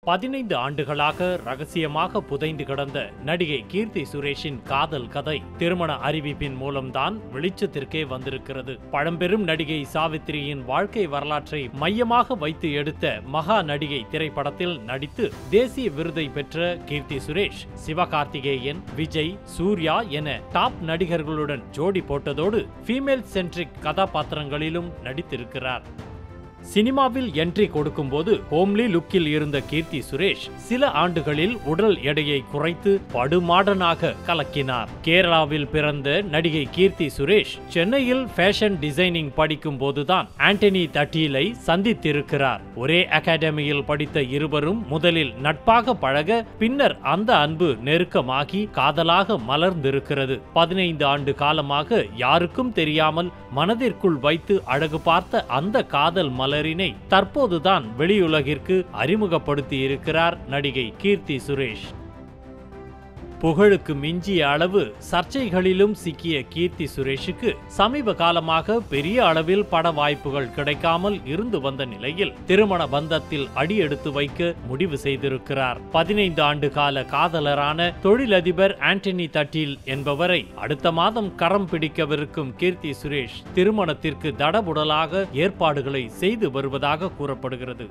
பதினைந்து ஆண்டுகளாக ரகசியமாக புதைந்து கிடந்த நடிகை கீர்த்தி சுரேஷின் காதல் கதை திருமண அறிவிப்பின் மூலம்தான் வெளிச்சத்திற்கே வந்திருக்கிறது பழம்பெரும் நடிகை சாவித்திரியின் வாழ்க்கை வரலாற்றை மையமாக வைத்து எடுத்த மகா நடிகை திரைப்படத்தில் நடித்து தேசிய விருதை பெற்ற கீர்த்தி சுரேஷ் சிவகார்த்திகேயன் விஜய் சூர்யா என டாப் நடிகர்களுடன் ஜோடி போட்டதோடு ஃபீமேல் சென்ட்ரிக் கதாபாத்திரங்களிலும் நடித்திருக்கிறார் சினிமாவில் என்ட்ரி கொடுக்கும்போது ஹோம்லி லுக்கில் இருந்த கீர்த்தி சுரேஷ் சில ஆண்டுகளில் உடல் எடையை குறைத்து படுமாடனாக கலக்கினார் கேரளாவில் பிறந்த நடிகை கீர்த்தி சுரேஷ் சென்னையில் ஃபேஷன் டிசைனிங் படிக்கும் போதுதான் ஆண்டனி தட்டீலை சந்தித்திருக்கிறார் ஒரே அகாடமியில் படித்த இருவரும் முதலில் நட்பாக பழக பின்னர் அந்த அன்பு நெருக்கமாகி காதலாக மலர்ந்திருக்கிறது பதினைந்து ஆண்டு காலமாக யாருக்கும் தெரியாமல் மனதிற்குள் வைத்து அழகு பார்த்த அந்த காதல் மலரினை தற்போதுதான் வெளியுலகிற்கு அறிமுகப்படுத்தி இருக்கிறார் நடிகை கீர்த்தி சுரேஷ் புகழுக்கு மிஞ்சிய அளவு சர்ச்சைகளிலும் சிக்கிய கீர்த்தி சுரேஷுக்கு சமீப காலமாக பெரிய அளவில் பட வாய்ப்புகள் கிடைக்காமல் இருந்து வந்த நிலையில் திருமண பந்தத்தில் அடியெடுத்து வைக்க முடிவு செய்திருக்கிறார் பதினைந்து ஆண்டு கால காதலரான தொழிலதிபர் ஆண்டனி தட்டீல் என்பவரை அடுத்த மாதம் கரம் பிடிக்கவிருக்கும் கீர்த்தி சுரேஷ் திருமணத்திற்கு தடபுடலாக ஏற்பாடுகளை செய்து வருவதாக கூறப்படுகிறது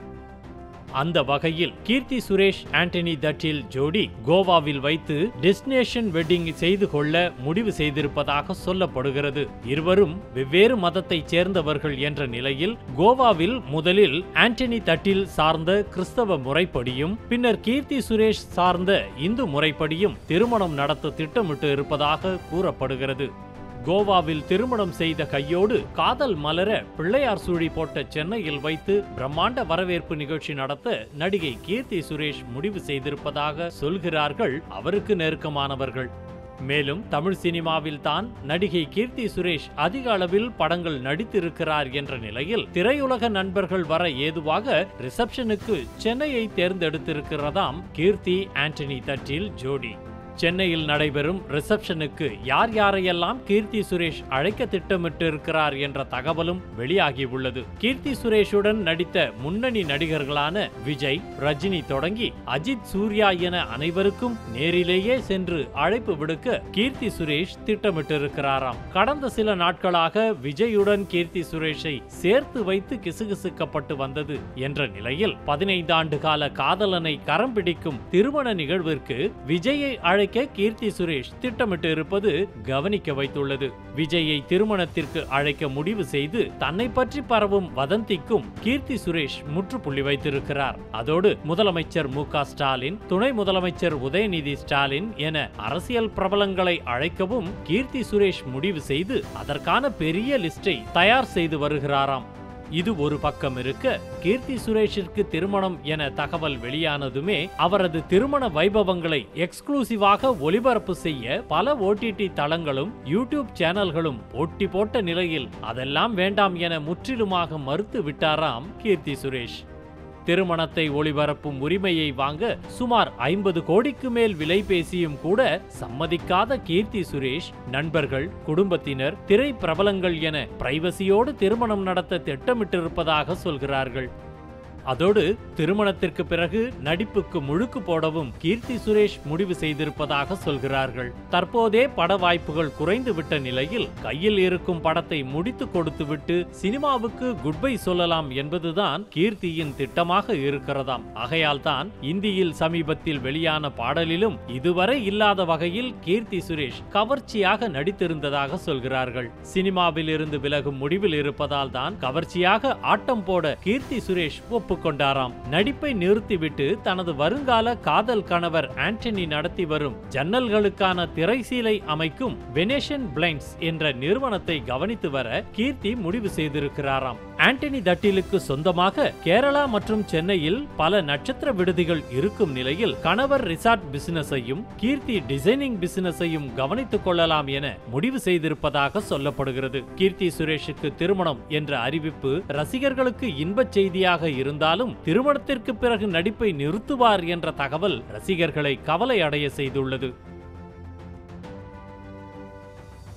அந்த வகையில் கீர்த்தி சுரேஷ் ஆண்டனி தட்டில் ஜோடி கோவாவில் வைத்து டெஸ்டினேஷன் வெட்டிங் செய்து கொள்ள முடிவு செய்திருப்பதாக சொல்லப்படுகிறது இருவரும் வெவ்வேறு மதத்தைச் சேர்ந்தவர்கள் என்ற நிலையில் கோவாவில் முதலில் ஆண்டனி தட்டில் சார்ந்த கிறிஸ்தவ முறைப்படியும் பின்னர் கீர்த்தி சுரேஷ் சார்ந்த இந்து முறைப்படியும் திருமணம் நடத்த திட்டமிட்டு இருப்பதாக கூறப்படுகிறது கோவாவில் திருமணம் செய்த கையோடு காதல் மலர பிள்ளையார் சூழி போட்ட சென்னையில் வைத்து பிரம்மாண்ட வரவேற்பு நிகழ்ச்சி நடத்த நடிகை கீர்த்தி சுரேஷ் முடிவு செய்திருப்பதாக சொல்கிறார்கள் அவருக்கு நெருக்கமானவர்கள் மேலும் தமிழ் சினிமாவில் தான் நடிகை கீர்த்தி சுரேஷ் அதிக அளவில் படங்கள் நடித்திருக்கிறார் என்ற நிலையில் திரையுலக நண்பர்கள் வர ஏதுவாக ரிசப்ஷனுக்கு சென்னையை தேர்ந்தெடுத்திருக்கிறதாம் கீர்த்தி ஆண்டனி தட்டில் ஜோடி சென்னையில் நடைபெறும் ரிசப்ஷனுக்கு யார் யாரையெல்லாம் கீர்த்தி சுரேஷ் அழைக்க திட்டமிட்டிருக்கிறார் என்ற தகவலும் வெளியாகியுள்ளது கீர்த்தி சுரேஷுடன் நடித்த முன்னணி நடிகர்களான விஜய் ரஜினி தொடங்கி அஜித் சூர்யா என அனைவருக்கும் நேரிலேயே சென்று அழைப்பு விடுக்க கீர்த்தி சுரேஷ் திட்டமிட்டிருக்கிறாராம் கடந்த சில நாட்களாக விஜயுடன் கீர்த்தி சுரேஷை சேர்த்து வைத்து கிசுகிசுக்கப்பட்டு வந்தது என்ற நிலையில் பதினைந்து ஆண்டு கால காதலனை கரம் பிடிக்கும் திருமண நிகழ்விற்கு விஜயை அழை அழைக்க கீர்த்தி சுரேஷ் திட்டமிட்டு இருப்பது கவனிக்க வைத்துள்ளது விஜயை திருமணத்திற்கு அழைக்க முடிவு செய்து தன்னை பற்றி பரவும் வதந்திக்கும் கீர்த்தி சுரேஷ் முற்றுப்புள்ளி வைத்திருக்கிறார் அதோடு முதலமைச்சர் மு ஸ்டாலின் துணை முதலமைச்சர் உதயநிதி ஸ்டாலின் என அரசியல் பிரபலங்களை அழைக்கவும் கீர்த்தி சுரேஷ் முடிவு செய்து அதற்கான பெரிய லிஸ்டை தயார் செய்து வருகிறாராம் இது ஒரு பக்கம் இருக்க கீர்த்தி சுரேஷிற்கு திருமணம் என தகவல் வெளியானதுமே அவரது திருமண வைபவங்களை எக்ஸ்க்ளூசிவாக ஒளிபரப்பு செய்ய பல ஓடிடி தளங்களும் யூடியூப் சேனல்களும் போட்டி போட்ட நிலையில் அதெல்லாம் வேண்டாம் என முற்றிலுமாக மறுத்து விட்டாராம் கீர்த்தி சுரேஷ் திருமணத்தை ஒளிபரப்பும் உரிமையை வாங்க சுமார் ஐம்பது கோடிக்கு மேல் விலை பேசியும் கூட சம்மதிக்காத கீர்த்தி சுரேஷ் நண்பர்கள் குடும்பத்தினர் திரை பிரபலங்கள் என பிரைவசியோடு திருமணம் நடத்த திட்டமிட்டிருப்பதாக சொல்கிறார்கள் அதோடு திருமணத்திற்கு பிறகு நடிப்புக்கு முழுக்கு போடவும் கீர்த்தி சுரேஷ் முடிவு செய்திருப்பதாக சொல்கிறார்கள் தற்போதே பட வாய்ப்புகள் குறைந்து விட்ட நிலையில் கையில் இருக்கும் படத்தை முடித்து கொடுத்துவிட்டு சினிமாவுக்கு குட் பை சொல்லலாம் என்பதுதான் கீர்த்தியின் திட்டமாக இருக்கிறதாம் ஆகையால் தான் இந்தியில் சமீபத்தில் வெளியான பாடலிலும் இதுவரை இல்லாத வகையில் கீர்த்தி சுரேஷ் கவர்ச்சியாக நடித்திருந்ததாக சொல்கிறார்கள் சினிமாவில் இருந்து விலகும் முடிவில் இருப்பதால் தான் கவர்ச்சியாக ஆட்டம் போட கீர்த்தி சுரேஷ் ஒப்பு ஒப்புக்கொண்டாராம் நடிப்பை நிறுத்திவிட்டு தனது வருங்கால காதல் கணவர் ஆண்டனி நடத்தி வரும் ஜன்னல்களுக்கான திரைசீலை அமைக்கும் வெனேஷன் பிளைண்ட்ஸ் என்ற நிறுவனத்தை கவனித்து வர கீர்த்தி முடிவு செய்திருக்கிறாராம் ஆண்டனி தட்டிலுக்கு சொந்தமாக கேரளா மற்றும் சென்னையில் பல நட்சத்திர விடுதிகள் இருக்கும் நிலையில் கணவர் ரிசார்ட் பிசினஸையும் கீர்த்தி டிசைனிங் பிசினஸையும் கவனித்துக் கொள்ளலாம் என முடிவு செய்திருப்பதாக சொல்லப்படுகிறது கீர்த்தி சுரேஷுக்கு திருமணம் என்ற அறிவிப்பு ரசிகர்களுக்கு இன்பச் செய்தியாக இருந்தாலும் திருமணத்திற்கு பிறகு நடிப்பை நிறுத்துவார் என்ற தகவல் ரசிகர்களை கவலை அடைய செய்துள்ளது